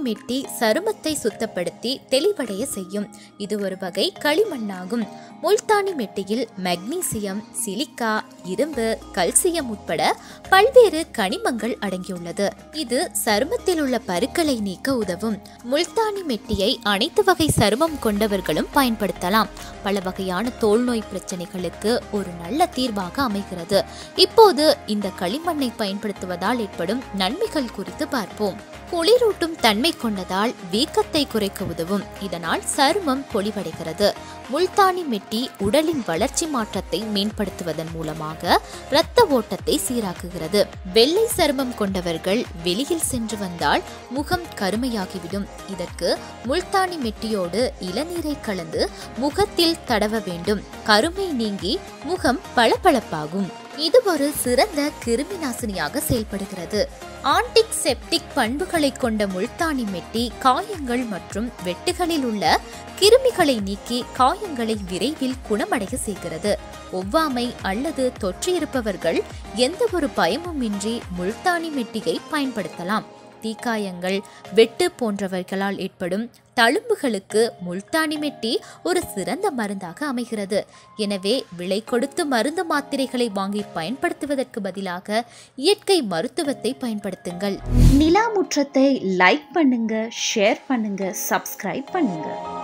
மெட்டி சருமத்தை சுத்தப்படுத்தி தெளிவடைய செய்யும் இது ஒரு வகை களிமண்ணாகும் முல்தானி மெட்டியில் மெக்னீசியம் சிலிக்கா இரும்பு கல்சியம் உட்பட பல்வேறு கனிமங்கள் அடங்கியுள்ளது இது சருமத்தில் உள்ள பருக்களை நீக்க உதவும் முல்தானி மெட்டியை அனைத்து வகை சருமம் கொண்டவர்களும் பயன்படுத்தலாம் பல வகையான தோல் நோய் பிரச்சனைகளுக்கு ஒரு நல்ல தீர்வாக அமைகிறது இப்போது இந்த களிமண்ணை பயன்படுத்துவதால் ஏற்படும் நன்மைகள் குறித்து பார்ப்போம் குளிரூட்டும் தன்மை கொண்டதால் வீக்கத்தை குறைக்க உதவும் இதனால் சருமம் பொலிவடைகிறது முல்தானி மெட்டி உடலின் வளர்ச்சி மாற்றத்தை மேம்படுத்துவதன் மூலமாக இரத்த ஓட்டத்தை சீராக்குகிறது வெள்ளை சருமம் கொண்டவர்கள் வெளியில் சென்று வந்தால் முகம் கருமையாகிவிடும் இதற்கு முல்தானி மெட்டியோடு இளநீரை கலந்து முகத்தில் தடவ வேண்டும் கருமை நீங்கி முகம் பளபளப்பாகும் இது ஒரு சிறந்த கிருமி நாசினியாக செயல்படுகிறது ஆன்டிக் செப்டிக் பண்புகளை கொண்ட முல்தானி மெட்டி காயங்கள் மற்றும் வெட்டுகளில் உள்ள கிருமிகளை நீக்கி காயங்களை விரைவில் குணமடைய செய்கிறது ஒவ்வாமை அல்லது தொற்று இருப்பவர்கள் எந்த ஒரு பயமும் இன்றி முல்தானி மெட்டியை பயன்படுத்தலாம் தீக்காயங்கள் வெட்டு போன்றவைகளால் ஏற்படும் தழும்புகளுக்கு முல்தானி மெட்டி ஒரு சிறந்த மருந்தாக அமைகிறது எனவே விலை கொடுத்து மருந்து மாத்திரைகளை வாங்கி பயன்படுத்துவதற்கு பதிலாக இயற்கை மருத்துவத்தை பயன்படுத்துங்கள் நிலா முற்றத்தை லைக் பண்ணுங்க ஷேர் பண்ணுங்க சப்ஸ்கிரைப் பண்ணுங்க